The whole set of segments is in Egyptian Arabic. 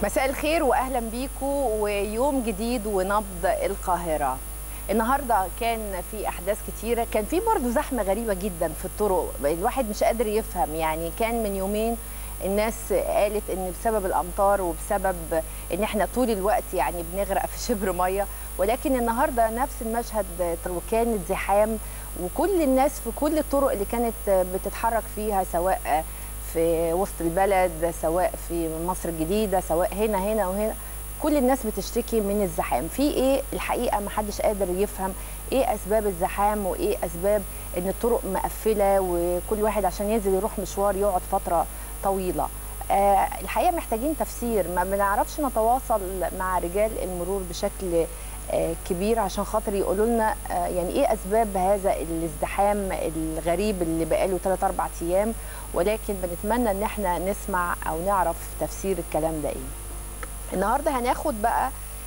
مساء الخير واهلا بيكم ويوم جديد ونبض القاهره النهارده كان في احداث كتيره كان في برضه زحمه غريبه جدا في الطرق الواحد مش قادر يفهم يعني كان من يومين الناس قالت ان بسبب الامطار وبسبب ان احنا طول الوقت يعني بنغرق في شبر ميه ولكن النهارده نفس المشهد وكانت زحام وكل الناس في كل الطرق اللي كانت بتتحرك فيها سواء في وسط البلد سواء في مصر الجديده سواء هنا هنا وهنا كل الناس بتشتكي من الزحام في ايه الحقيقه ما حدش قادر يفهم ايه اسباب الزحام وايه اسباب ان الطرق مقفله وكل واحد عشان ينزل يروح مشوار يقعد فتره طويله آه الحقيقه محتاجين تفسير ما بنعرفش نتواصل مع رجال المرور بشكل آه كبير عشان خاطر يقولوا لنا آه يعني ايه اسباب هذا الازدحام الغريب اللي بقاله 3 4 ايام ولكن بنتمنى ان احنا نسمع او نعرف تفسير الكلام ده ايه النهارده هناخد بقى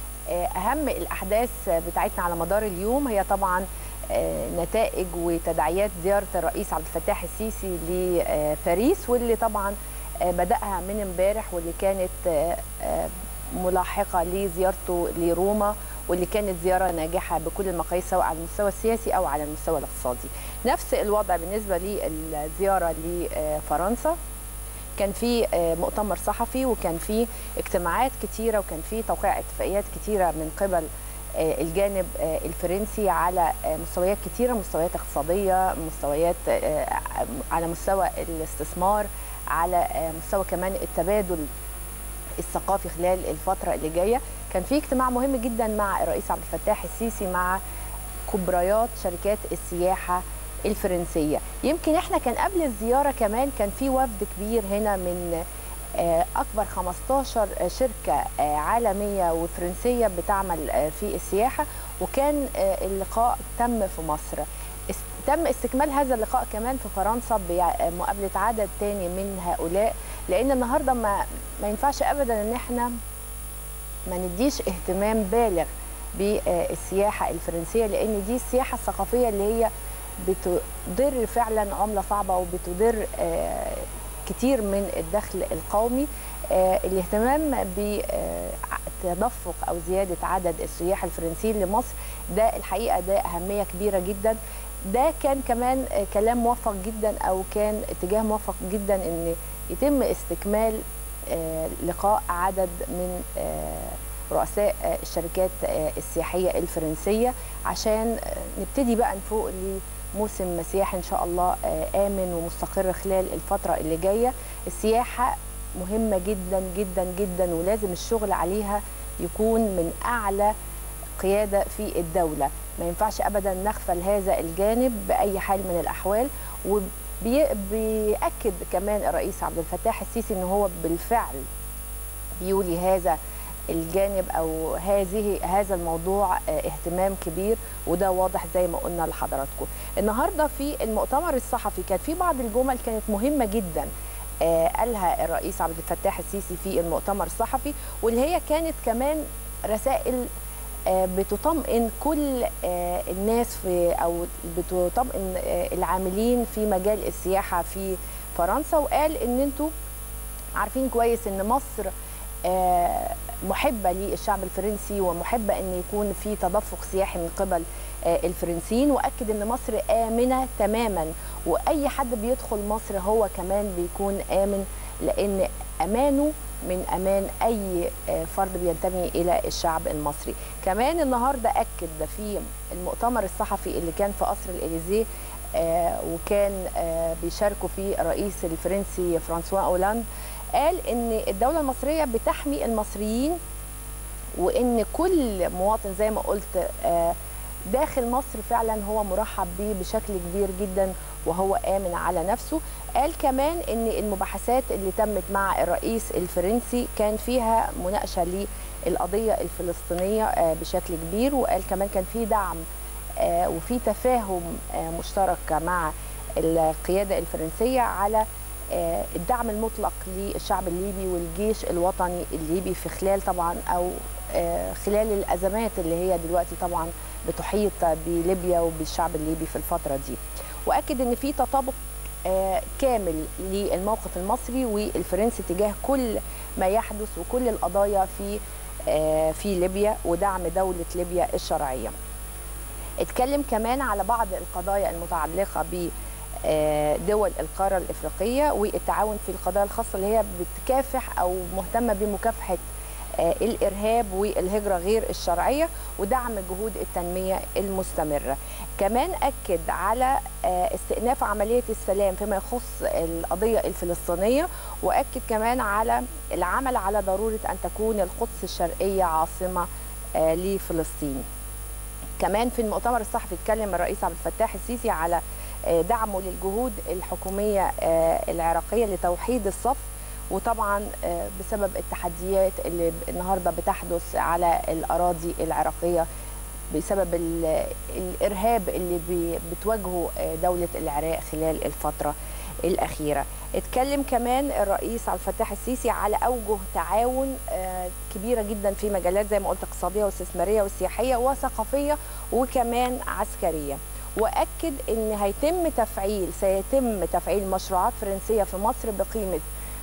اهم الاحداث بتاعتنا على مدار اليوم هي طبعا نتائج وتداعيات زياره الرئيس عبد الفتاح السيسي لباريس واللي طبعا بداها من امبارح واللي كانت ملاحقه لزيارته لروما واللي كانت زياره ناجحه بكل المقاييس سواء على المستوى السياسي او على المستوى الاقتصادي. نفس الوضع بالنسبه للزياره لفرنسا كان في مؤتمر صحفي وكان في اجتماعات كتيره وكان في توقيع اتفاقيات كتيره من قبل الجانب الفرنسي على مستويات كتيره مستويات اقتصاديه مستويات على مستوى الاستثمار على مستوى كمان التبادل الثقافي خلال الفتره اللي جايه كان في اجتماع مهم جدا مع الرئيس عبد الفتاح السيسي مع كبريات شركات السياحه الفرنسيه يمكن احنا كان قبل الزياره كمان كان في وفد كبير هنا من اكبر 15 شركه عالميه وفرنسيه بتعمل في السياحه وكان اللقاء تم في مصر تم استكمال هذا اللقاء كمان في فرنسا بمقابله عدد تاني من هؤلاء لان النهارده ما ما ينفعش ابدا ان احنا ما نديش اهتمام بالغ بالسياحه الفرنسيه لان دي السياحه الثقافيه اللي هي بتضر فعلا عمله صعبه وبتضر كتير من الدخل القومي الاهتمام بتدفق او زياده عدد السياح الفرنسيين لمصر ده الحقيقه ده اهميه كبيره جدا ده كان كمان كلام موفق جدا او كان اتجاه موفق جدا ان يتم استكمال لقاء عدد من رؤساء الشركات السياحيه الفرنسيه عشان نبتدي بقى نفوق لموسم سياحي ان شاء الله امن ومستقر خلال الفتره اللي جايه السياحه مهمه جدا جدا جدا ولازم الشغل عليها يكون من اعلى قياده في الدوله ما ينفعش ابدا نغفل هذا الجانب باي حال من الاحوال وبيأكد كمان الرئيس عبد الفتاح السيسي ان هو بالفعل بيولي هذا الجانب او هذه هذا الموضوع اهتمام كبير وده واضح زي ما قلنا لحضراتكم النهارده في المؤتمر الصحفي كان في بعض الجمل كانت مهمه جدا قالها الرئيس عبد الفتاح السيسي في المؤتمر الصحفي واللي هي كانت كمان رسائل بتطمئن كل الناس في او بتطمئن العاملين في مجال السياحه في فرنسا وقال ان انتوا عارفين كويس ان مصر محبه للشعب الفرنسي ومحبه ان يكون في تدفق سياحي من قبل الفرنسيين واكد ان مصر امنه تماما واي حد بيدخل مصر هو كمان بيكون امن لان امانه من امان اي فرد بينتمي الى الشعب المصري كمان النهارده اكد في المؤتمر الصحفي اللي كان في قصر الاليزيه وكان بيشاركوا فيه الرئيس الفرنسي فرانسوا اولاند قال ان الدوله المصريه بتحمي المصريين وان كل مواطن زي ما قلت داخل مصر فعلا هو مرحب به بشكل كبير جدا وهو امن على نفسه قال كمان ان المباحثات اللي تمت مع الرئيس الفرنسي كان فيها مناقشه للقضيه الفلسطينيه بشكل كبير وقال كمان كان في دعم وفي تفاهم مشترك مع القياده الفرنسيه على الدعم المطلق للشعب الليبي والجيش الوطني الليبي في خلال طبعا او خلال الازمات اللي هي دلوقتي طبعا بتحيط بليبيا وبالشعب الليبي في الفتره دي واكد ان في تطابق كامل للموقف المصري والفرنسي تجاه كل ما يحدث وكل القضايا في في ليبيا ودعم دولة ليبيا الشرعية اتكلم كمان على بعض القضايا المتعلقة ب دول القارة الإفريقية والتعاون في القضايا الخاصة اللي هي بتكافح أو مهتمة بمكافحة الإرهاب والهجرة غير الشرعية ودعم جهود التنمية المستمرة كمان أكد على استئناف عملية السلام فيما يخص القضية الفلسطينية وأكد كمان على العمل على ضرورة أن تكون القدس الشرقية عاصمة لفلسطين كمان في المؤتمر الصحفي اتكلم الرئيس عبد الفتاح السيسي على دعمه للجهود الحكومية العراقية لتوحيد الصف وطبعا بسبب التحديات اللي النهارده بتحدث على الاراضي العراقيه بسبب الارهاب اللي بتواجهه دوله العراق خلال الفتره الاخيره. اتكلم كمان الرئيس عبد الفتاح السيسي على اوجه تعاون كبيره جدا في مجالات زي ما قلت اقتصاديه واستثماريه وسياحيه وثقافيه وكمان عسكريه. واكد ان هيتم تفعيل سيتم تفعيل مشروعات فرنسيه في مصر بقيمه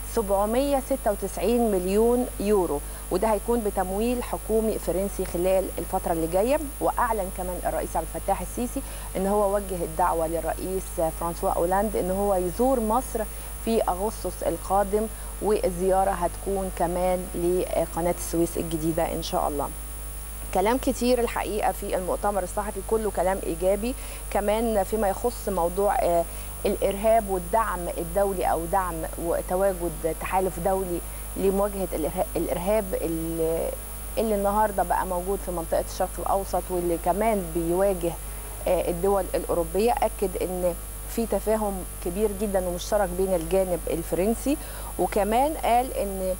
796 مليون يورو وده هيكون بتمويل حكومي فرنسي خلال الفترة اللي جاية وأعلن كمان الرئيس عبد الفتاح السيسي أن هو وجه الدعوة للرئيس فرانسوا أولاند أن هو يزور مصر في أغسطس القادم والزيارة هتكون كمان لقناة السويس الجديدة إن شاء الله كلام كتير الحقيقه في المؤتمر الصحفي كله كلام ايجابي كمان فيما يخص موضوع الارهاب والدعم الدولي او دعم وتواجد تحالف دولي لمواجهه الارهاب اللي, اللي النهارده بقى موجود في منطقه الشرق الاوسط واللي كمان بيواجه الدول الاوروبيه اكد ان في تفاهم كبير جدا ومشترك بين الجانب الفرنسي وكمان قال ان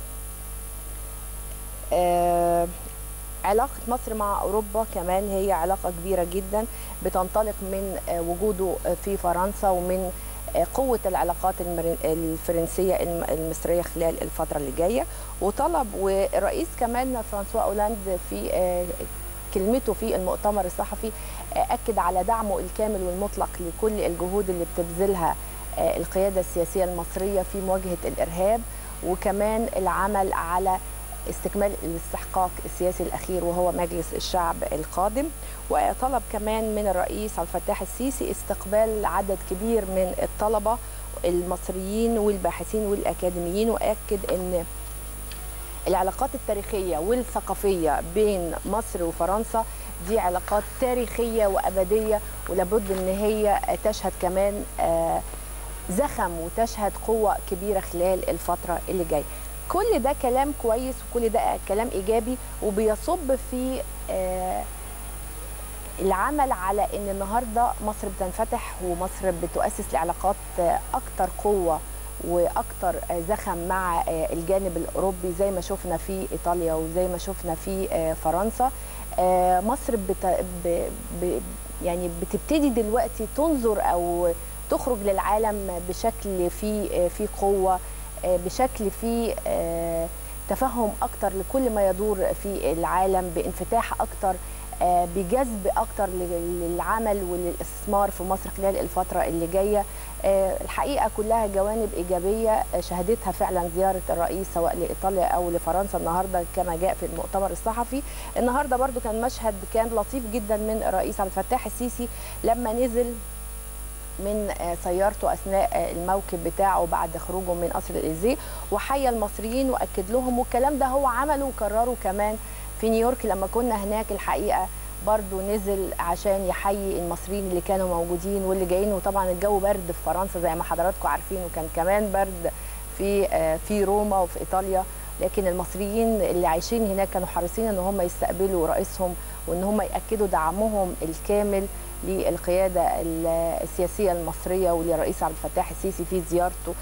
آه علاقة مصر مع أوروبا كمان هي علاقة كبيرة جدا بتنطلق من وجوده في فرنسا ومن قوة العلاقات الفرنسية المصرية خلال الفترة اللي جاية وطلب والرئيس كمان فرانسوا أولاند في كلمته في المؤتمر الصحفي أكد على دعمه الكامل والمطلق لكل الجهود اللي بتبذلها القيادة السياسية المصرية في مواجهة الإرهاب وكمان العمل على استكمال الاستحقاق السياسي الاخير وهو مجلس الشعب القادم وطلب كمان من الرئيس عبد الفتاح السيسي استقبال عدد كبير من الطلبه المصريين والباحثين والاكاديميين واكد ان العلاقات التاريخيه والثقافيه بين مصر وفرنسا دي علاقات تاريخيه وابديه ولابد ان هي تشهد كمان زخم وتشهد قوه كبيره خلال الفتره اللي جايه كل ده كلام كويس وكل ده كلام ايجابي وبيصب في آه العمل على ان النهارده مصر بتنفتح ومصر بتؤسس لعلاقات اكتر قوه واكتر زخم مع الجانب الاوروبي زي ما شفنا في ايطاليا وزي ما شفنا في فرنسا مصر بت ب يعني بتبتدي دلوقتي تنظر او تخرج للعالم بشكل في في قوه بشكل فيه تفهم اكتر لكل ما يدور في العالم بانفتاح اكتر بجذب اكتر للعمل وللاستثمار في مصر خلال الفتره اللي جايه الحقيقه كلها جوانب ايجابيه شهدتها فعلا زياره الرئيس سواء لايطاليا او لفرنسا النهارده كما جاء في المؤتمر الصحفي النهارده برضو كان مشهد كان لطيف جدا من الرئيس عبد الفتاح السيسي لما نزل من سيارته اثناء الموكب بتاعه بعد خروجه من قصر الاليزيه وحيا المصريين واكد لهم والكلام ده هو عمله وكرره كمان في نيويورك لما كنا هناك الحقيقه برضو نزل عشان يحيي المصريين اللي كانوا موجودين واللي جايين وطبعا الجو برد في فرنسا زي ما حضراتكم عارفين وكان كمان برد في في روما وفي ايطاليا لكن المصريين اللي عايشين هناك كانوا حريصين ان هم يستقبلوا رئيسهم وان هم ياكدوا دعمهم الكامل للقياده السياسيه المصريه وللرئيس عبد الفتاح السيسي في زيارته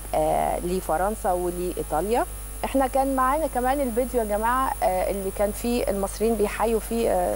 لفرنسا ولايطاليا احنا كان معانا كمان الفيديو يا جماعه اللي كان فيه المصريين بيحيوا فيه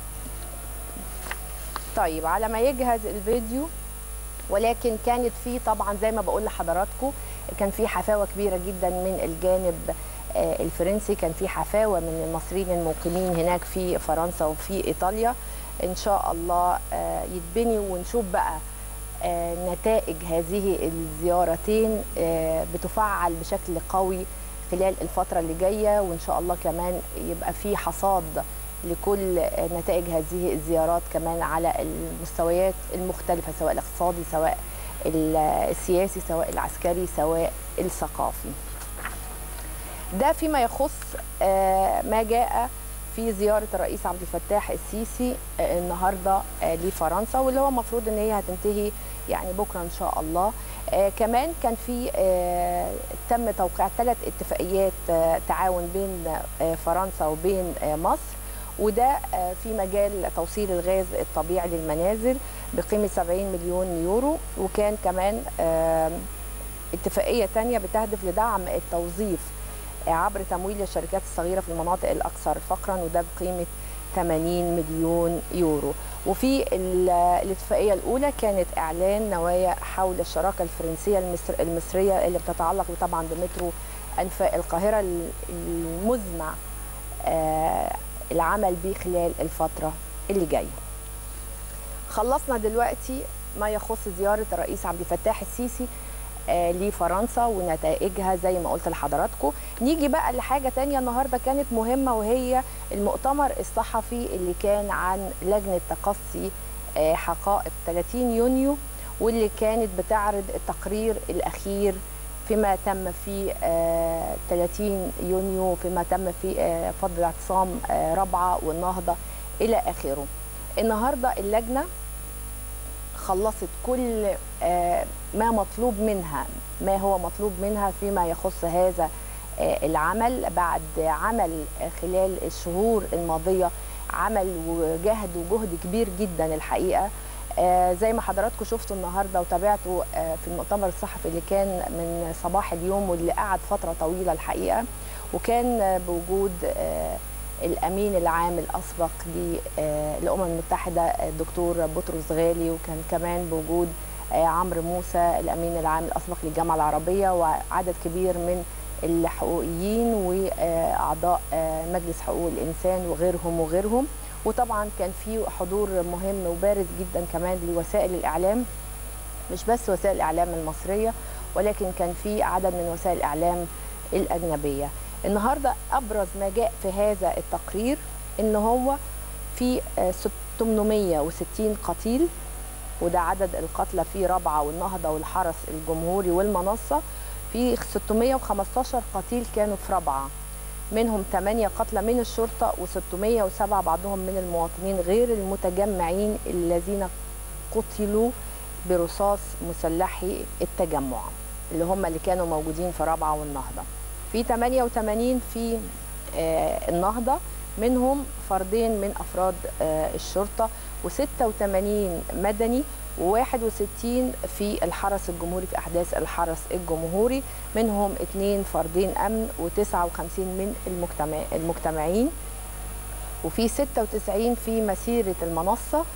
طيب على ما يجهز الفيديو ولكن كانت في طبعا زي ما بقول لحضراتكم كان في حفاوه كبيره جدا من الجانب الفرنسي كان في حفاوه من المصريين المقيمين هناك في فرنسا وفي ايطاليا ان شاء الله يتبني ونشوف بقى نتائج هذه الزيارتين بتفعل بشكل قوي خلال الفترة اللي جاية وإن شاء الله كمان يبقى في حصاد لكل نتائج هذه الزيارات كمان على المستويات المختلفة سواء الاقتصادي سواء السياسي سواء العسكري سواء الثقافي ده فيما يخص ما جاء في زيارة الرئيس عبد الفتاح السيسي النهاردة لفرنسا واللي هو المفروض ان هي هتنتهي يعني بكرة ان شاء الله كمان كان في تم توقيع ثلاث اتفاقيات تعاون بين فرنسا وبين مصر وده في مجال توصيل الغاز الطبيعي للمنازل بقيمة 70 مليون يورو وكان كمان اتفاقية تانية بتهدف لدعم التوظيف عبر تمويل الشركات الصغيرة في المناطق الأكثر فقرا وده بقيمة 80 مليون يورو وفي الاتفاقية الأولى كانت إعلان نوايا حول الشراكة الفرنسية المصر المصرية اللي بتتعلق طبعا بمترو أنفاق القاهرة المزمع العمل به خلال الفترة اللي جاية خلصنا دلوقتي ما يخص زيارة الرئيس عبد الفتاح السيسي لفرنسا ونتائجها زي ما قلت لحضراتكم نيجي بقى لحاجة تانية النهاردة كانت مهمة وهي المؤتمر الصحفي اللي كان عن لجنة تقصي حقائق 30 يونيو واللي كانت بتعرض التقرير الأخير فيما تم في 30 يونيو فيما تم في فضل اعتصام رابعة والنهضة إلى آخره النهاردة اللجنة خلصت كل ما مطلوب منها ما هو مطلوب منها فيما يخص هذا العمل بعد عمل خلال الشهور الماضية عمل وجهد وجهد كبير جدا الحقيقة زي ما حضراتكم شفتوا النهارده وتابعتوا في المؤتمر الصحفي اللي كان من صباح اليوم واللي قعد فترة طويلة الحقيقة وكان بوجود الامين العام الاسبق للامم المتحده الدكتور بطرس غالي وكان كمان بوجود عمرو موسى الامين العام الاسبق للجامعه العربيه وعدد كبير من الحقوقيين واعضاء مجلس حقوق الانسان وغيرهم وغيرهم وطبعا كان في حضور مهم وبارز جدا كمان لوسائل الاعلام مش بس وسائل الاعلام المصريه ولكن كان في عدد من وسائل الاعلام الاجنبيه النهارده ابرز ما جاء في هذا التقرير ان هو في 860 قتيل وده عدد القتلى في رابعه والنهضه والحرس الجمهوري والمنصه في 615 قتيل كانوا في رابعه منهم 8 قتلى من الشرطه و607 بعضهم من المواطنين غير المتجمعين الذين قتلوا برصاص مسلحي التجمع اللي هم اللي كانوا موجودين في رابعه والنهضه في 88 في النهضة منهم فردين من أفراد الشرطة و86 مدني و61 في الحرس الجمهوري في أحداث الحرس الجمهوري منهم اثنين فردين أمن و59 من المجتمع المجتمعين وفي 96 في مسيرة المنصة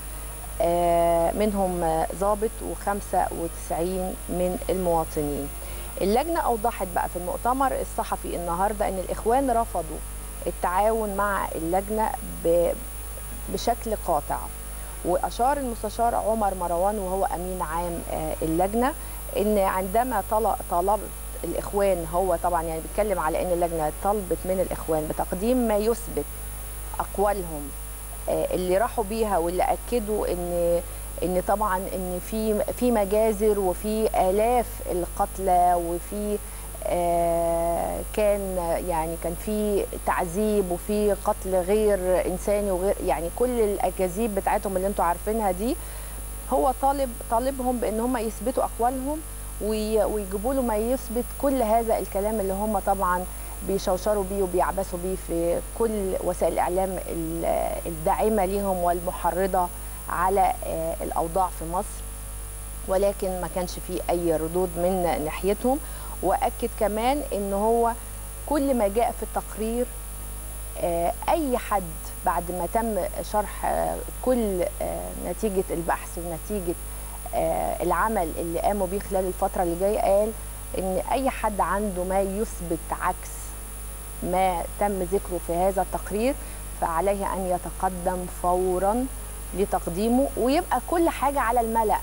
منهم ضابط و95 من المواطنين اللجنة أوضحت بقى في المؤتمر الصحفي النهاردة أن الإخوان رفضوا التعاون مع اللجنة بشكل قاطع وأشار المستشار عمر مروان وهو أمين عام اللجنة أن عندما طلبت الإخوان هو طبعا يعني بيتكلم على أن اللجنة طلبت من الإخوان بتقديم ما يثبت أقوالهم اللي راحوا بيها واللي أكدوا أن ان طبعا ان في في مجازر وفي الاف القتلى وفي آه كان يعني كان في تعذيب وفي قتل غير انساني وغير يعني كل الاكاذيب بتاعتهم اللي انتم عارفينها دي هو طالب طالبهم بان هم يثبتوا اقوالهم ويجيبوا له ما يثبت كل هذا الكلام اللي هم طبعا بيشوشروا بيه وبيعبثوا بيه في كل وسائل الاعلام الداعمه ليهم والمحرضه على الاوضاع في مصر ولكن ما كانش فيه اي ردود من ناحيتهم واكد كمان ان هو كل ما جاء في التقرير اي حد بعد ما تم شرح كل نتيجه البحث ونتيجه العمل اللي قاموا بيه خلال الفتره اللي جايه قال ان اي حد عنده ما يثبت عكس ما تم ذكره في هذا التقرير فعليه ان يتقدم فورا لتقديمه ويبقى كل حاجه على الملأ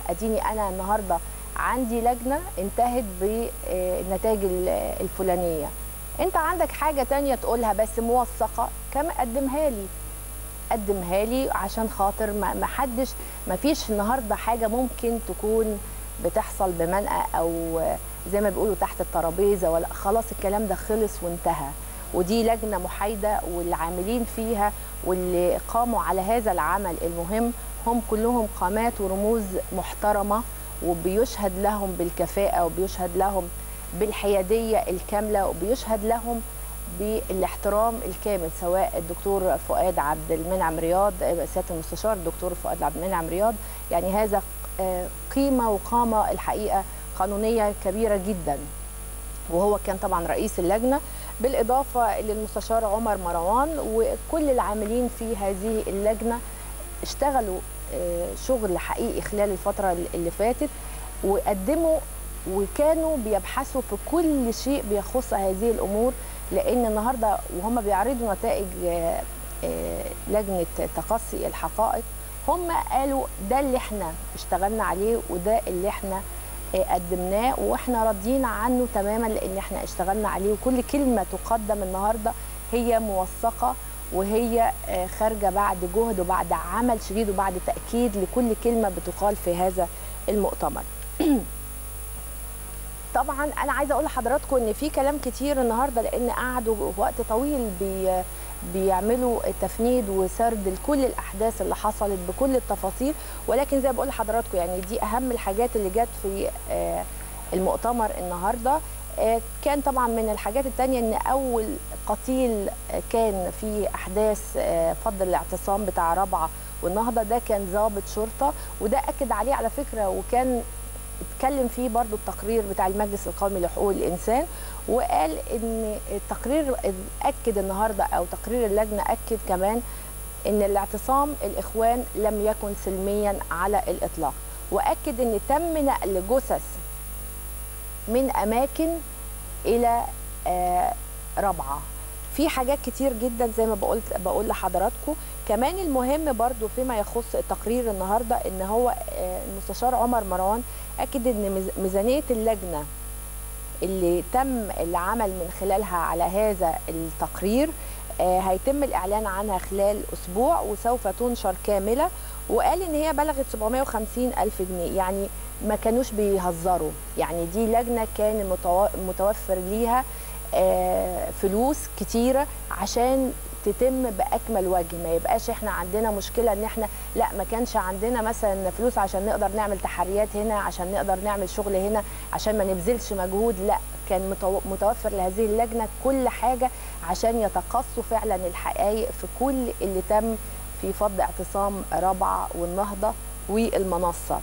اديني انا النهارده عندي لجنه انتهت بالنتائج الفلانيه انت عندك حاجه تانية تقولها بس موثقه كما قدمها لي قدمها لي عشان خاطر ما حدش ما فيش النهارده حاجه ممكن تكون بتحصل بمنأى او زي ما بيقولوا تحت الترابيزه ولا خلاص الكلام ده خلص وانتهى ودي لجنه محايده والعاملين فيها واللي قاموا على هذا العمل المهم هم كلهم قامات ورموز محترمه وبيشهد لهم بالكفاءه وبيشهد لهم بالحياديه الكامله وبيشهد لهم بالاحترام الكامل سواء الدكتور فؤاد عبد المنعم رياض سياده المستشار الدكتور فؤاد عبد المنعم رياض يعني هذا قيمه وقامه الحقيقه قانونيه كبيره جدا وهو كان طبعا رئيس اللجنه بالاضافه للمستشار عمر مروان وكل العاملين في هذه اللجنه اشتغلوا شغل حقيقي خلال الفتره اللي فاتت وقدموا وكانوا بيبحثوا في كل شيء بيخص هذه الامور لان النهارده وهم بيعرضوا نتائج لجنه تقصي الحقائق هم قالوا ده اللي احنا اشتغلنا عليه وده اللي احنا قدمناه واحنا راضيين عنه تماما لان احنا اشتغلنا عليه وكل كلمه تقدم النهارده هي موثقه وهي خارجه بعد جهد وبعد عمل شديد وبعد تاكيد لكل كلمه بتقال في هذا المؤتمر. طبعا انا عايزه اقول لحضراتكم ان في كلام كتير النهارده لان قعدوا وقت طويل بي بيعملوا تفنيد وسرد لكل الاحداث اللي حصلت بكل التفاصيل ولكن زي ما بقول لحضراتكم يعني دي اهم الحاجات اللي جت في المؤتمر النهارده كان طبعا من الحاجات التانية ان اول قتيل كان في احداث فض الاعتصام بتاع رابعه والنهضه ده كان ضابط شرطه وده اكد عليه على فكره وكان اتكلم فيه برضو التقرير بتاع المجلس القومي لحقوق الانسان وقال ان التقرير اكد النهارده او تقرير اللجنه اكد كمان ان الاعتصام الاخوان لم يكن سلميا على الاطلاق واكد ان تم نقل جثث من اماكن الى آه رابعه في حاجات كتير جدا زي ما بقول بقول لحضراتكم كمان المهم برضو فيما يخص التقرير النهارده ان هو المستشار عمر مروان اكد ان ميزانيه اللجنه اللي تم العمل من خلالها على هذا التقرير هيتم الاعلان عنها خلال اسبوع وسوف تنشر كامله وقال ان هي بلغت 750 الف جنيه يعني ما كانوش بيهزروا يعني دي لجنه كان متوفر ليها فلوس كتيره عشان تتم باكمل وجه ما يبقاش احنا عندنا مشكله ان احنا لا ما كانش عندنا مثلا فلوس عشان نقدر نعمل تحريات هنا عشان نقدر نعمل شغل هنا عشان ما نبذلش مجهود لا كان متوفر لهذه اللجنه كل حاجه عشان يتقصوا فعلا الحقائق في كل اللي تم في فض اعتصام رابعه والنهضه والمنصه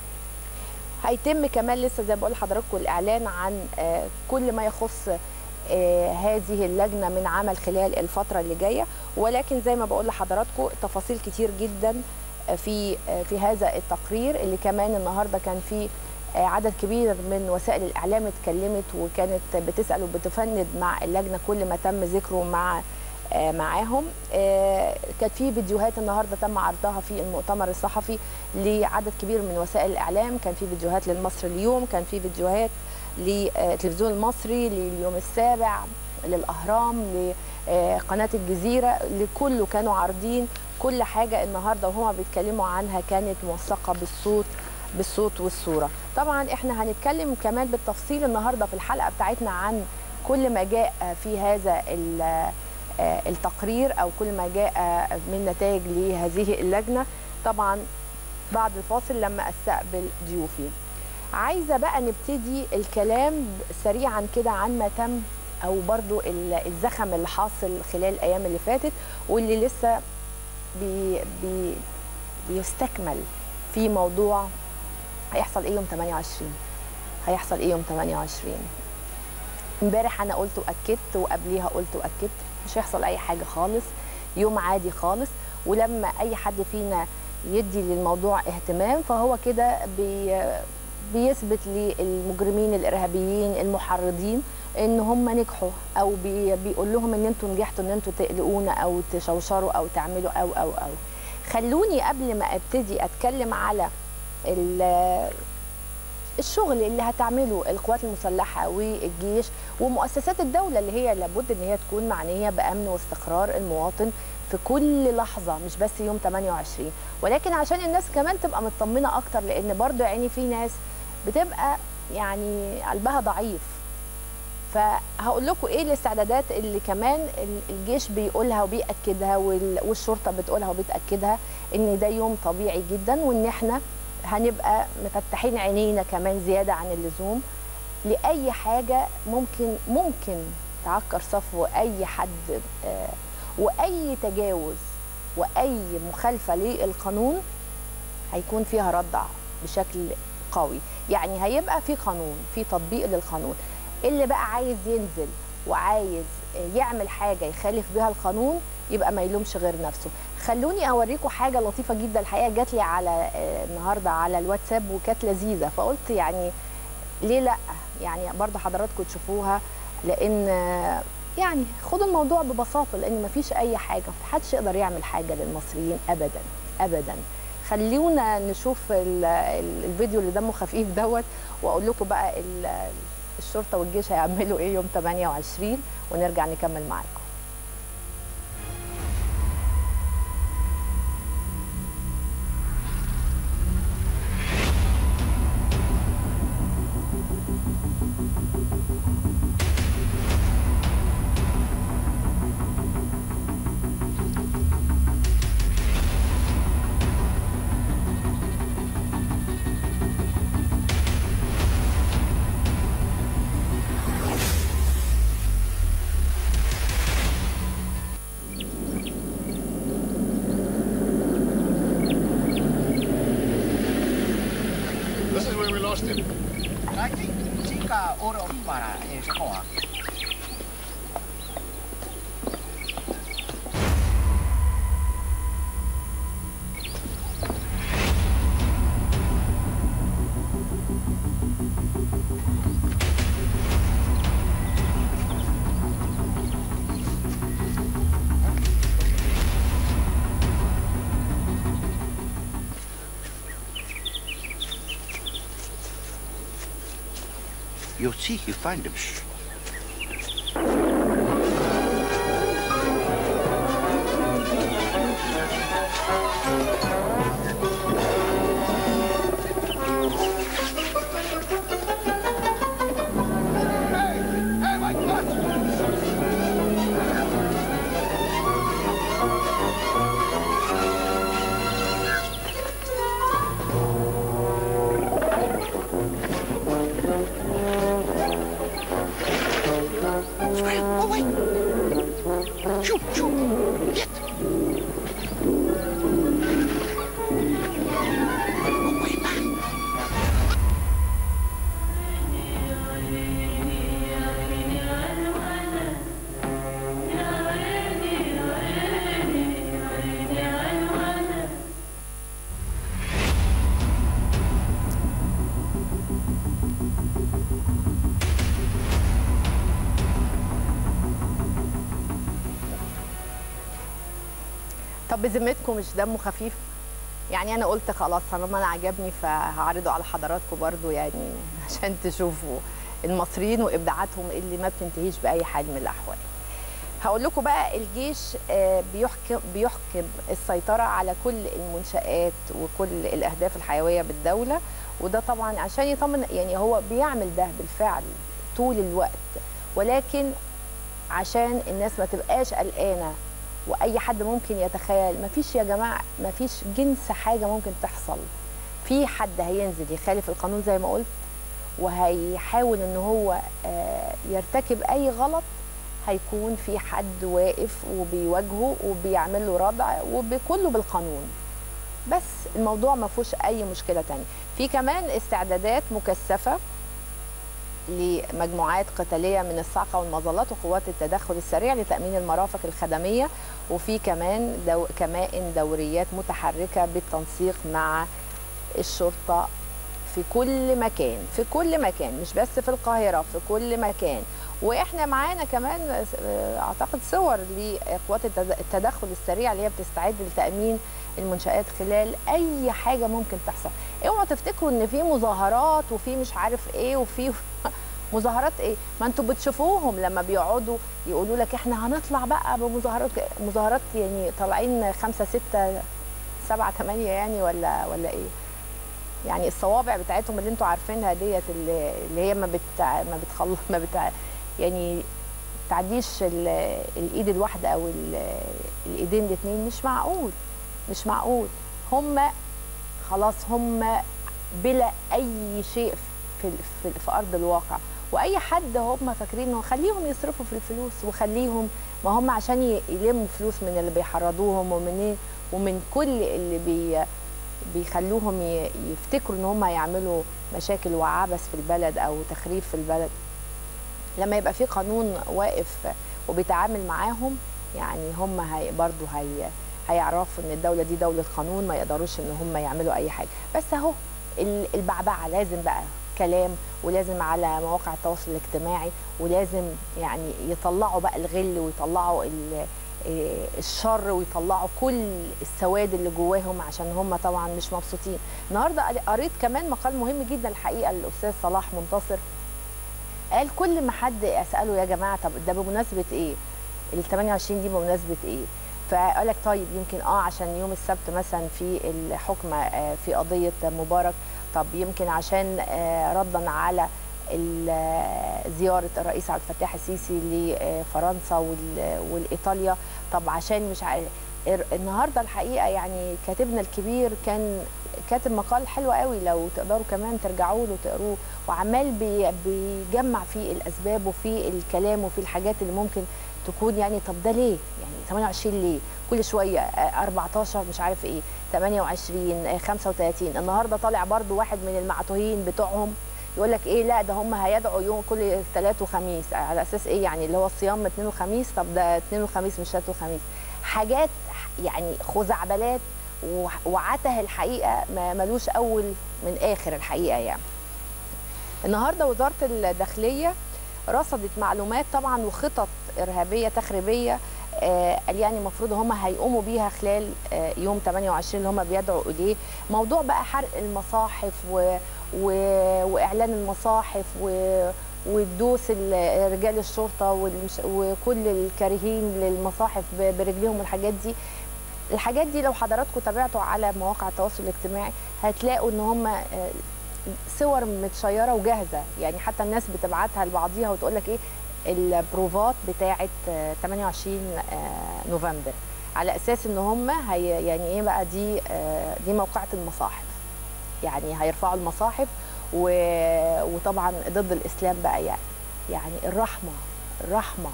هيتم كمان لسه زي ما بقول لحضراتكم الاعلان عن كل ما يخص آه هذه اللجنه من عمل خلال الفتره اللي جايه ولكن زي ما بقول لحضراتكم تفاصيل كتير جدا في آه في هذا التقرير اللي كمان النهارده كان في آه عدد كبير من وسائل الاعلام اتكلمت وكانت بتسال وبتفند مع اللجنه كل ما تم ذكره مع معاهم كانت في فيديوهات النهارده تم عرضها في المؤتمر الصحفي لعدد كبير من وسائل الاعلام كان في فيديوهات للمصري اليوم كان في فيديوهات للتلفزيون المصري لليوم السابع للاهرام لقناه الجزيره لكله كانوا عارضين كل حاجه النهارده وهما بيتكلموا عنها كانت موثقه بالصوت بالصوت والصوره طبعا احنا هنتكلم كمان بالتفصيل النهارده في الحلقه بتاعتنا عن كل ما جاء في هذا التقرير او كل ما جاء من نتائج لهذه اللجنه طبعا بعد الفاصل لما استقبل ضيوفي عايزه بقى نبتدي الكلام سريعا كده عن ما تم او برضو الزخم اللي حاصل خلال الايام اللي فاتت واللي لسه بي بي بيستكمل في موضوع هيحصل ايه يوم 28 هيحصل ايه يوم 28 امبارح انا قلت واكدت وقبليها قلت واكدت مش هيحصل اي حاجه خالص يوم عادي خالص ولما اي حد فينا يدي للموضوع اهتمام فهو كده بي بيثبت للمجرمين الارهابيين المحرضين ان هم نجحوا او بي بيقول لهم ان انتوا نجحتوا ان انتوا تقلقونا او تشوشروا او تعملوا او او او خلوني قبل ما ابتدي اتكلم على ال- الشغل اللي هتعمله القوات المسلحه والجيش ومؤسسات الدوله اللي هي لابد ان هي تكون معنيه بامن واستقرار المواطن في كل لحظه مش بس يوم 28 ولكن عشان الناس كمان تبقى مطمنه اكتر لان برضه يعني في ناس بتبقى يعني قلبها ضعيف فهقول لكم ايه الاستعدادات اللي كمان ال- الجيش بيقولها وبيأكدها وال- والشرطه بتقولها وبتأكدها ان ده يوم طبيعي جدا وان احنا هنبقى مفتحين عينينا كمان زياده عن اللزوم لاي حاجه ممكن ممكن تعكر صفو اي حد آه، واي تجاوز واي مخالفه للقانون هيكون فيها ردع بشكل قوي يعني هيبقى في قانون في تطبيق للقانون اللي بقى عايز ينزل وعايز يعمل حاجه يخالف بها القانون يبقى ما يلومش غير نفسه خلوني اوريكم حاجه لطيفه جدا الحقيقه جات لي على آه، النهارده على الواتساب وكانت لذيذه فقلت يعني ليه لا يعني برضه حضراتكم تشوفوها لان آه، يعني خدوا الموضوع ببساطه لان ما فيش اي حاجه محدش يقدر يعمل حاجه للمصريين ابدا ابدا خلونا نشوف ال- ال- الفيديو اللي دمه خفيف دوت واقول لكم بقى ال- الشرطه والجيش هيعملوا ايه يوم 28 ونرجع نكمل معاكم This is where we lost him. Aquí, chica, oro para eh, Samoa. You'll see you find him. Hey, my clutch! Oh, wait. Shoot, shoot. Get. Oh, wait, man. طب بذمتكم مش دمه خفيف يعني انا قلت خلاص طالما انا عجبني فهعرضه على حضراتكم برضو يعني عشان تشوفوا المصريين وابداعاتهم اللي ما بتنتهيش باي حال من الاحوال هقول لكم بقى الجيش آه، بيحكم بيحكم السيطره على كل المنشآت وكل الاهداف الحيويه بالدوله وده طبعا عشان يطمن يعني هو بيعمل ده بالفعل طول الوقت ولكن عشان الناس ما تبقاش قلقانه واي حد ممكن يتخيل مفيش يا جماعه مفيش جنس حاجه ممكن تحصل في حد هينزل يخالف القانون زي ما قلت وهيحاول ان هو آه، يرتكب اي غلط هيكون في حد واقف وبيواجهه وبيعمل له ردع وكله بالقانون بس الموضوع ما فيهوش اي مشكله تانية في كمان استعدادات مكثفه لمجموعات قتاليه من الصاعقه والمظلات وقوات التدخل السريع لتامين المرافق الخدميه وفي كمان دو كمائن دوريات متحركه بالتنسيق مع الشرطه في كل مكان في كل مكان مش بس في القاهره في كل مكان واحنا معانا كمان آه، اعتقد صور لقوات التد- التدخل السريع اللي هي بتستعد لتامين المنشات خلال اي حاجه ممكن تحصل اوعوا تفتكروا ان في مظاهرات وفي مش عارف ايه وفي مظاهرات ايه ما انتوا بتشوفوهم لما بيقعدوا يقولوا لك احنا هنطلع بقى بمظاهرات مظاهرات يعني طالعين خمسة ستة سبعة ثمانية يعني ولا ولا ايه يعني الصوابع بتاعتهم اللي انتوا عارفينها ديت اللي اللي هي ما بت ما بتخلص ما بتع يعني تعديش ال- الايد الواحده او ال- الايدين الاثنين مش معقول مش معقول هم خلاص هم بلا اي شيء في في, في ارض الواقع واي حد هم فاكرين انه خليهم يصرفوا في الفلوس وخليهم ما هم عشان ي- يلموا فلوس من اللي بيحرضوهم ومن ومن كل اللي بي بيخلوهم ي- يفتكروا ان هم هيعملوا مشاكل وعبث في البلد او تخريب في البلد لما يبقى في قانون واقف وبيتعامل معاهم يعني هم هي برضو هي هيعرفوا ان الدوله دي دوله قانون ما يقدروش ان هم يعملوا اي حاجه بس اهو ال- البعبعه لازم بقى كلام ولازم على مواقع التواصل الاجتماعي ولازم يعني يطلعوا بقى الغل ويطلعوا ال- إيه الشر ويطلعوا كل السواد اللي جواهم عشان هم طبعا مش مبسوطين النهارده قريت كمان مقال مهم جدا الحقيقه الاستاذ صلاح منتصر قال كل ما حد اساله يا جماعه طب ده بمناسبه ايه ال 28 دي بمناسبه ايه فقال لك طيب يمكن اه عشان يوم السبت مثلا في الحكم آه، في قضيه مبارك طب يمكن عشان آه، ردا على ال- آه، زياره الرئيس عبد الفتاح السيسي لفرنسا وال- والايطاليا طب عشان مش عارف الر- النهارده الحقيقه يعني كاتبنا الكبير كان كاتب مقال حلو قوي لو تقدروا كمان ترجعوا له وتقروه وعمال بي بيجمع فيه الاسباب وفي الكلام وفي الحاجات اللي ممكن تكون يعني طب ده ليه؟ يعني 28 ليه؟ كل شويه آه، 14 مش عارف ايه 28 آه، 35 النهارده طالع برضو واحد من المعتوهين بتوعهم يقول لك ايه لا ده هم هيدعوا يوم كل ثلاث وخميس على اساس ايه يعني اللي هو الصيام اثنين وخميس طب ده اثنين وخميس مش ثلاث وخميس حاجات يعني خزعبلات وح- وعته الحقيقه ما ملوش اول من اخر الحقيقه يعني النهارده وزاره الداخليه رصدت معلومات طبعا وخطط ارهابيه تخريبيه آه قال يعني المفروض هم هيقوموا بيها خلال آه يوم 28 اللي هم بيدعوا اليه موضوع بقى حرق المصاحف و و واعلان المصاحف و والدوس ال- رجال الشرطه والمش وكل الكارهين للمصاحف ب- برجليهم والحاجات دي الحاجات دي لو حضراتكم تابعتوا على مواقع التواصل الاجتماعي هتلاقوا ان هم آه، صور متشيره وجاهزه يعني حتى الناس بتبعتها لبعضيها وتقول لك ايه البروفات بتاعه آه، 28 آه، نوفمبر على اساس ان هم هي يعني ايه بقى دي آه، دي موقعة المصاحف يعني هيرفعوا المصاحف و... وطبعا ضد الاسلام بقى يعني يعني الرحمه الرحمه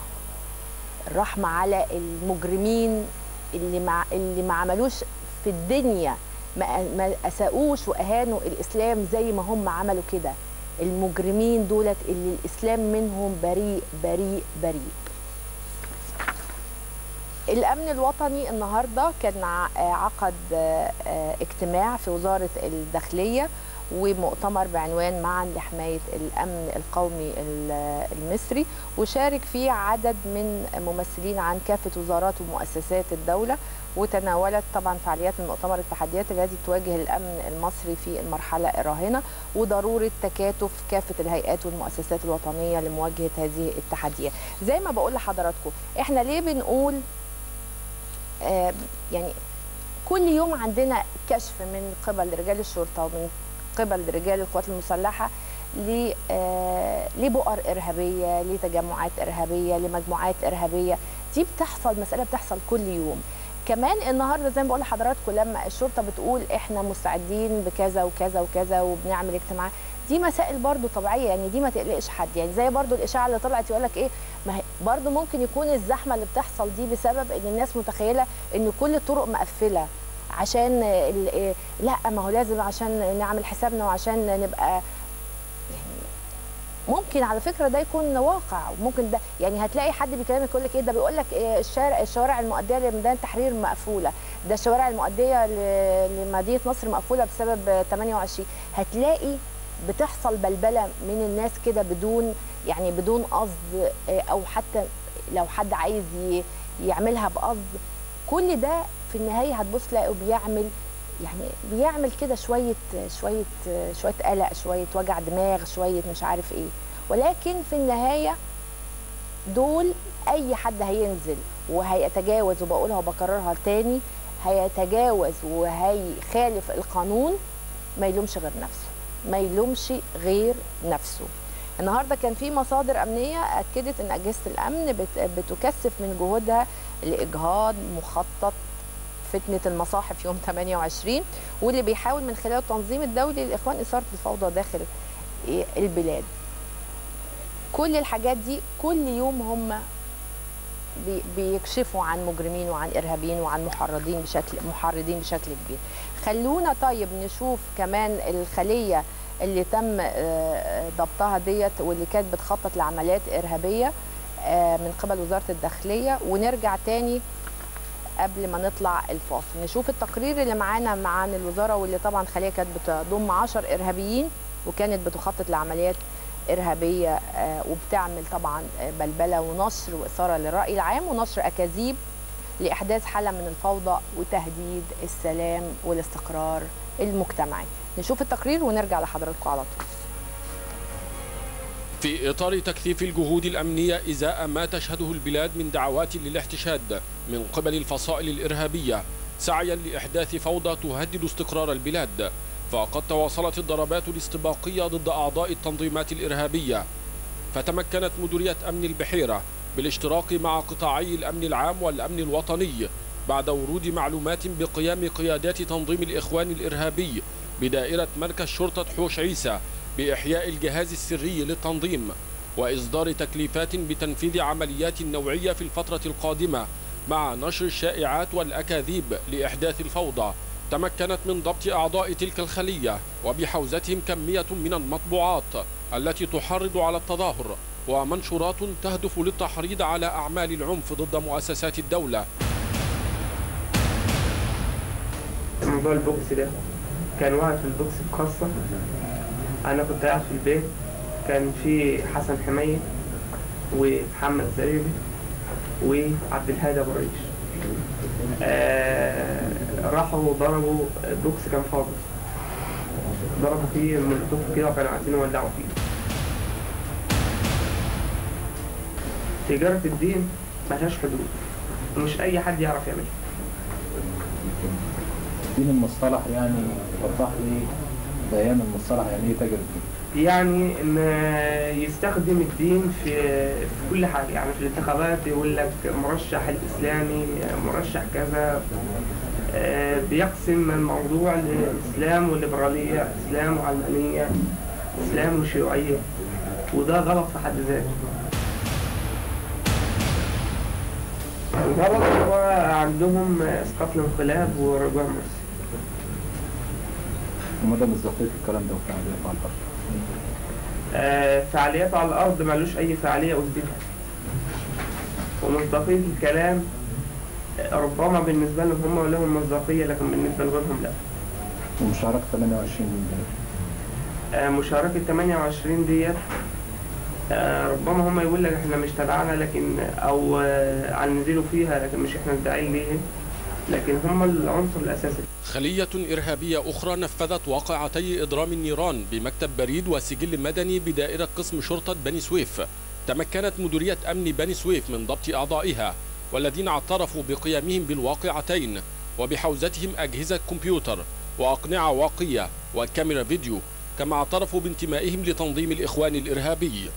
الرحمه على المجرمين اللي ما اللي ما عملوش في الدنيا ما ما اساءوش واهانوا الاسلام زي ما هم عملوا كده المجرمين دولت اللي الاسلام منهم بريء بريء بريء الامن الوطني النهارده كان ع- عقد آه، آه، اجتماع في وزاره الداخليه ومؤتمر بعنوان معا لحمايه الامن القومي ال- المصري وشارك فيه عدد من ممثلين عن كافه وزارات ومؤسسات الدوله وتناولت طبعا فعاليات المؤتمر التحديات التي تواجه الامن المصري في المرحله الراهنه وضروره تكاتف كافه الهيئات والمؤسسات الوطنيه لمواجهه هذه التحديات زي ما بقول لحضراتكم احنا ليه بنقول آه، يعني كل يوم عندنا كشف من قبل رجال الشرطه ومن قبل رجال القوات المسلحه ل آه، لبؤر ارهابيه لتجمعات ارهابيه لمجموعات ارهابيه دي بتحصل مساله بتحصل كل يوم كمان النهارده زي ما بقول لحضراتكم لما الشرطه بتقول احنا مستعدين بكذا وكذا وكذا وبنعمل اجتماعات دي مسائل برضو طبيعيه يعني دي ما تقلقش حد يعني زي برضو الاشاعه اللي طلعت يقول لك ايه ما هي برضو ممكن يكون الزحمه اللي بتحصل دي بسبب ان الناس متخيله ان كل الطرق مقفله عشان ال- إيه، لا ما هو لازم عشان نعمل حسابنا وعشان نبقى ممكن على فكره ده يكون واقع وممكن ده يعني هتلاقي حد بيكلمك يقول لك ايه ده بيقول لك إيه الشارع الشوارع المؤديه لميدان التحرير مقفوله ده الشوارع المؤديه ل- لمدينه نصر مقفوله بسبب 28 هتلاقي بتحصل بلبله من الناس كده بدون يعني بدون قصد آه، او حتى لو حد عايز ي- يعملها بقصد كل ده في النهايه هتبص تلاقيه بيعمل يعني بيعمل كده شويه شويه شويه قلق شويه وجع دماغ شويه مش عارف ايه ولكن في النهايه دول اي حد هينزل وهيتجاوز وبقولها وبكررها تاني هيتجاوز وهيخالف القانون ما يلومش غير نفسه ما يلومش غير نفسه النهارده كان في مصادر امنيه اكدت ان اجهزه الامن بت- بتكثف من جهودها لاجهاض مخطط فتنه المصاحف يوم 28 واللي بيحاول من خلال التنظيم الدولي للاخوان اثاره الفوضى داخل إيه البلاد كل الحاجات دي كل يوم هم بي- بيكشفوا عن مجرمين وعن ارهابيين وعن محرضين بشكل محرضين بشكل كبير خلونا طيب نشوف كمان الخليه اللي تم آه، ضبطها ديت واللي كانت بتخطط لعمليات ارهابيه آه، من قبل وزاره الداخليه ونرجع تاني قبل ما نطلع الفاصل نشوف التقرير اللي معانا مع عن الوزاره واللي طبعا خليه كانت بتضم 10 ارهابيين وكانت بتخطط لعمليات ارهابيه آه، وبتعمل طبعا آه، بلبله ونشر واثاره للراي العام ونشر اكاذيب لاحداث حاله من الفوضى وتهديد السلام والاستقرار المجتمعي نشوف التقرير ونرجع لحضراتكم على طول في إطار تكثيف الجهود الأمنية إزاء ما تشهده البلاد من دعوات للاحتشاد من قبل الفصائل الإرهابية سعيا لإحداث فوضى تهدد استقرار البلاد فقد تواصلت الضربات الاستباقية ضد أعضاء التنظيمات الإرهابية فتمكنت مديرية أمن البحيرة بالاشتراك مع قطاعي الأمن العام والأمن الوطني بعد ورود معلومات بقيام قيادات تنظيم الإخوان الإرهابي بدائرة مركز شرطة حوش عيسى بإحياء الجهاز السري للتنظيم وإصدار تكليفات بتنفيذ عمليات نوعية في الفترة القادمة مع نشر الشائعات والأكاذيب لإحداث الفوضى تمكنت من ضبط أعضاء تلك الخلية وبحوزتهم كمية من المطبوعات التي تحرض على التظاهر ومنشورات تهدف للتحريض على أعمال العنف ضد مؤسسات الدولة موضوع البوكس ده كان واقع في البوكس بخاصة أنا كنت قاعد في البيت كان في حسن حمية ومحمد زريبي وعبد الهادي أبو ريش آه راحوا ضربوا البوكس كان فاضي ضربوا فيه المولوتوف كده وكانوا عايزين يولعوا فيه تجارة الدين ملهاش حدود ومش أي حد يعرف يعملها دين المصطلح يعني وضح لي بيان المصطلح يعني ايه تاجر الدين يعني ان يستخدم الدين في في كل حاجه يعني في الانتخابات يقول لك مرشح الاسلامي مرشح كذا آه، بيقسم الموضوع لاسلام وليبراليه اسلام وعلمانيه اسلام وشيوعيه وده غلط في حد ذاته غلط هو عندهم اسقاط الانقلاب ورجوع مرسي ومدى مصداقية الكلام ده وفعاليته على الأرض آه، فعالياته على الأرض ملوش أي فعالية أثبتها ومصداقية الكلام آه، ربما بالنسبة لهم هم لهم مصداقية لكن بالنسبة لغيرهم لا ومشاركة 28 آه، مشاركة 28 ديت آه، ربما هم يقول لك احنا مش تبعنا لكن او آه، هننزلوا فيها لكن مش احنا الداعين ليه لكن هم العنصر الاساسي خلية إرهابية أخرى نفذت واقعتي إضرام النيران بمكتب بريد وسجل مدني بدائرة قسم شرطة بني سويف تمكنت مديرية أمن بني سويف من ضبط أعضائها والذين اعترفوا بقيامهم بالواقعتين وبحوزتهم أجهزة كمبيوتر وأقنعة واقية وكاميرا فيديو كما اعترفوا بانتمائهم لتنظيم الإخوان الإرهابي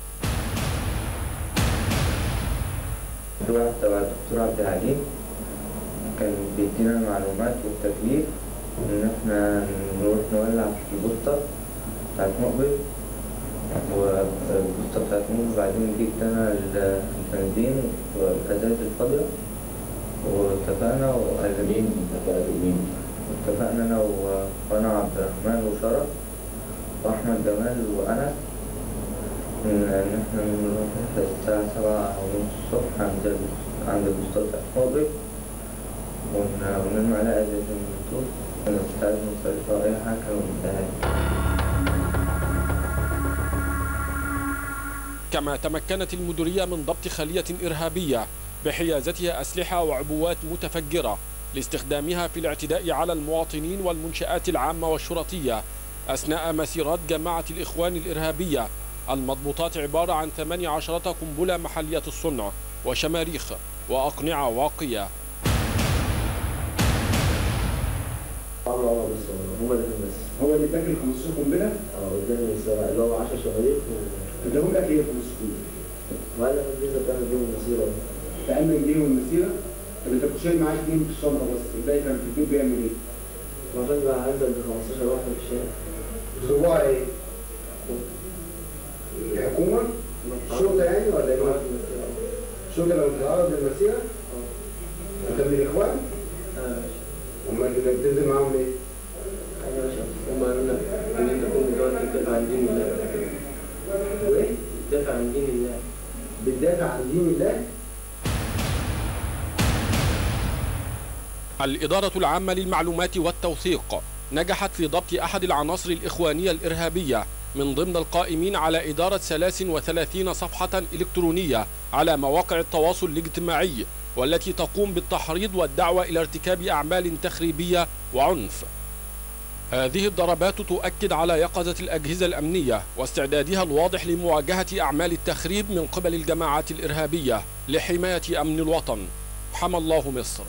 الدكتور تبع الدكتور عبد العليم كان بيدينا المعلومات والتكليف إن إحنا نروح نولع في البوسطة بتاعت مقبل والبوسطة بتاعت مقبل بعدين جبت أنا البنزين والأزاز الفاضية واتفقنا وقال اتفقنا أنا و- وأنا وعبد الرحمن وشرف وأحمد جمال وأنس إن إن إحنا نروح الساعة سبعة ونص الصبح عند ال- عند البوسطة بتاعت مقبل ون- ونرمي عليها ازاز الموتور كنا مش عايزين نصرفها اي حاجة كانوا مديها كما تمكنت المديرية من ضبط خلية إرهابية بحيازتها أسلحة وعبوات متفجرة لاستخدامها في الاعتداء على المواطنين والمنشآت العامة والشرطية أثناء مسيرات جماعة الإخوان الإرهابية المضبوطات عبارة عن 18 قنبلة محلية الصنع وشماريخ وأقنعة واقية اه بس هما الاثنين بس هو اللي اداك ال 15 قنبله اه قدامي السبعة اللي هو 10 شماريخ اداهم لك ايه ال 15 قنبله؟ وقال لك الفيزا بتعمل بيهم المسيرة تأمن بيهم المسيره طب انت كنت شايل معاك اتنين في الشنطه بس الباقي كان في البيت بيعمل ايه؟ المفروض بقى هنزل ب 15 واحدة في الشارع بصباع ايه؟ الحكومه؟ الشرطه يعني ولا ايه؟ الشرطه لو بتتعرض للمسيره؟ انت من الاخوان؟ امال انت بتنزل معاهم ليه؟ ايوه يا باشا هم قالوا لنا ان انت كنت دلوقتي بتدافع عن دين الله وايه؟ بتدافع عن دين الله بتدافع عن دين الله؟ الإدارة العامة للمعلومات والتوثيق نجحت في ضبط أحد العناصر الإخوانية الإرهابية من ضمن القائمين على إدارة 33 صفحة إلكترونية على مواقع التواصل الاجتماعي والتي تقوم بالتحريض والدعوة إلى ارتكاب أعمال تخريبية وعنف هذه الضربات تؤكد على يقظة الأجهزة الأمنية واستعدادها الواضح لمواجهة أعمال التخريب من قبل الجماعات الإرهابية لحماية أمن الوطن حمى الله مصر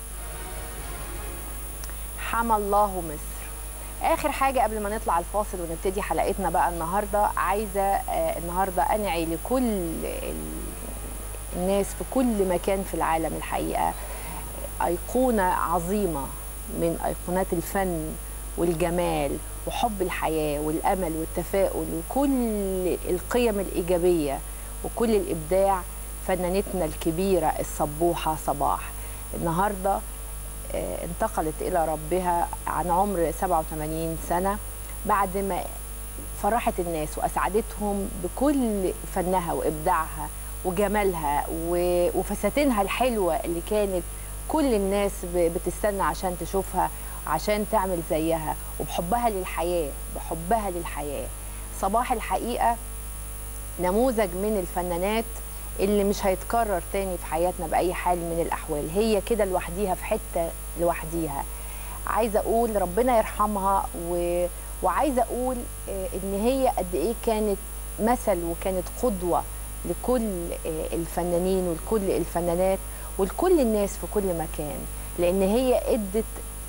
حمى الله مصر اخر حاجه قبل ما نطلع الفاصل ونبتدي حلقتنا بقى النهارده عايزه آه، النهارده انعي لكل ال- الناس في كل مكان في العالم الحقيقه ايقونه عظيمه من ايقونات الفن والجمال وحب الحياه والامل والتفاؤل وكل القيم الايجابيه وكل الابداع فنانتنا الكبيره الصبوحه صباح النهارده آه، انتقلت إلى ربها عن عمر 87 سنة بعد ما فرحت الناس وأسعدتهم بكل فنها وإبداعها وجمالها و- وفساتينها الحلوة اللي كانت كل الناس ب- بتستنى عشان تشوفها عشان تعمل زيها وبحبها للحياة بحبها للحياة صباح الحقيقة نموذج من الفنانات اللي مش هيتكرر تاني في حياتنا بأي حال من الأحوال هي كده لوحديها في حتة لوحديها عايزة أقول ربنا يرحمها و... وعايزة أقول آه، إن هي قد إيه كانت مثل وكانت قدوة لكل آه، الفنانين ولكل الفنانات ولكل الناس في كل مكان لأن هي ادت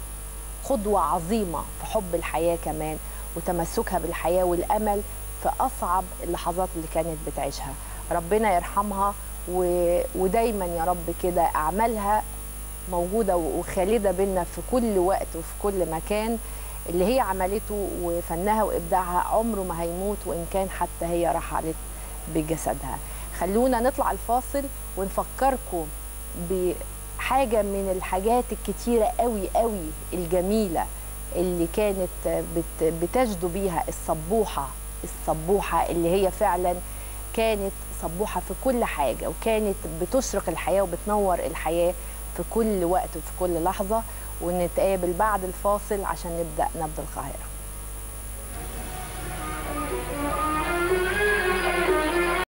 قدوة عظيمة في حب الحياة كمان وتمسكها بالحياة والأمل في أصعب اللحظات اللي كانت بتعيشها ربنا يرحمها و... ودايما يا رب كده أعمالها موجودة وخالدة بينا في كل وقت وفي كل مكان اللي هي عملته وفنها وإبداعها عمره ما هيموت وإن كان حتى هي رحلت بجسدها خلونا نطلع الفاصل ونفكركم بحاجة من الحاجات الكتيرة قوي قوي الجميلة اللي كانت بت بتجدو بيها الصبوحة الصبوحة اللي هي فعلا كانت صبوحة في كل حاجة وكانت بتشرق الحياة وبتنور الحياة في كل وقت وفي كل لحظة ونتقابل بعد الفاصل عشان نبدأ نبض القاهرة